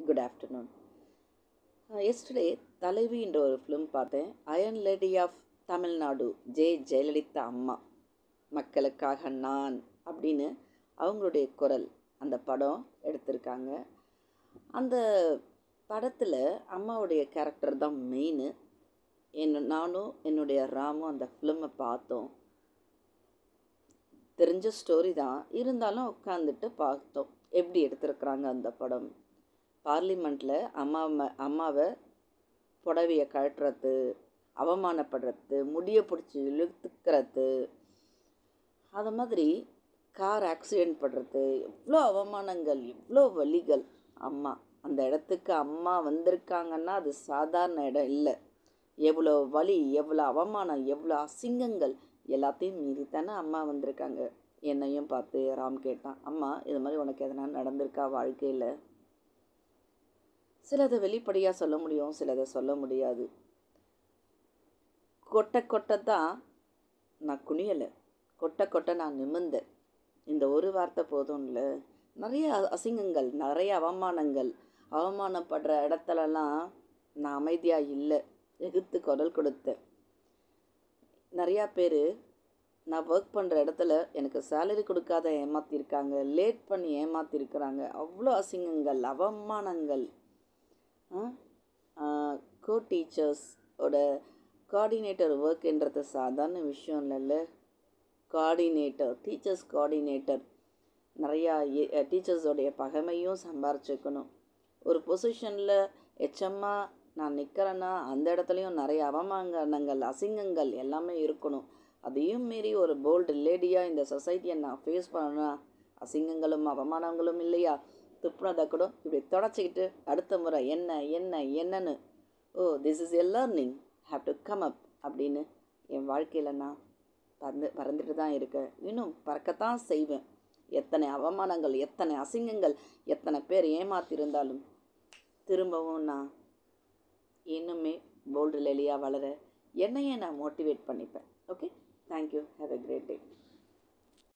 good afternoon yesterday தலைவின்ற ஒரு film பார்த்தேன் iron lady of Tamil Nadu ஜே ஜெயலலிதா அம்மா மக்களுக்காக நான் அப்படின்னு அவங்களுடைய குரல் அந்த படம் எடுத்திருக்காங்க அந்த படத்தில் அம்மாவுடைய கேரக்டர் தான் மெயின் என்ன நானும் என்னுடைய ராமும் அந்த ஃபிலிமை பார்த்தோம் தெரிஞ்ச ஸ்டோரி தான் இருந்தாலும் உட்காந்துட்டு பார்த்தோம் எப்படி எடுத்திருக்கிறாங்க அந்த படம் பார்லிமெண்ட்டில் அம்மா அம்மாவை புடவையை கழட்டுறது அவமானப்படுறது முடியை பிடிச்சி இழுத்துக்கிறது அது மாதிரி கார் ஆக்சிடெண்ட் படுறது எவ்வளோ அவமானங்கள் எவ்வளோ வழிகள் அம்மா அந்த இடத்துக்கு அம்மா வந்திருக்காங்கன்னா அது சாதாரண இடம் இல்லை எவ்வளோ வலி எவ்வளோ அவமானம் எவ்வளோ அசிங்கங்கள் எல்லாத்தையும் மீறி தானே அம்மா வந்திருக்காங்க என்னையும் பார்த்து ராம் கேட்டான் அம்மா இது மாதிரி உனக்கு எதனா நடந்திருக்கா வாழ்க்கையில் சிலதை வெளிப்படையாக சொல்ல முடியும் சிலதை சொல்ல முடியாது கொட்டை கொட்டை தான் நான் குனியலை கொட்டை கொட்டை நான் நிமிர்ந்தேன் இந்த ஒரு வார்த்தை போதும்ல நிறைய அசிங்கங்கள் நிறைய அவமானங்கள் அவமானப்படுற இடத்துலலாம் நான் அமைதியாக இல்லை எதிர்த்து குரல் கொடுத்தேன் நிறையா பேர் நான் ஒர்க் பண்ணுற இடத்துல எனக்கு சேலரி கொடுக்காத ஏமாற்றிருக்காங்க லேட் பண்ணி ஏமாற்றிருக்கிறாங்க அவ்வளோ அசிங்கங்கள் அவமானங்கள் கோ டீச்சர்ஸோட கோஆர்டினேட்டர் ஒர்க்ன்றது சாதாரண விஷயம் இல்லைல்ல கோஆர்டினேட்டர் டீச்சர்ஸ் கோஆர்டினேட்டர் நிறையா டீச்சர்ஸோடைய பகைமையும் சம்பாரிச்சுக்கணும் ஒரு பொசிஷனில் எச்சம்மா நான் நிற்கிறேன்னா அந்த இடத்துலையும் நிறைய அவமானங்கள் அசிங்கங்கள் எல்லாமே இருக்கணும் அதையும் மீறி ஒரு போல்டு லேடியாக இந்த சொசைட்டியை நான் ஃபேஸ் பண்ணணும் அசிங்கங்களும் அவமானங்களும் இல்லையா துப்புனதை கூட இப்படி தொடச்சிக்கிட்டு அடுத்த முறை என்ன என்ன என்னன்னு oh this is a learning have to come up அப்படின்னு என் வாழ்க்கையில் நான் பறந்து பறந்துட்டு தான் இருக்கேன் இன்னும் பறக்கத்தான் செய்வேன் எத்தனை அவமானங்கள் எத்தனை அசிங்கங்கள் எத்தனை பேர் ஏமாத்திருந்தாலும் திரும்பவும் நான் இன்னுமே போல்டு லெலியாக வளர என்னையே நான் மோட்டிவேட் பண்ணிப்பேன் okay thank you have a great day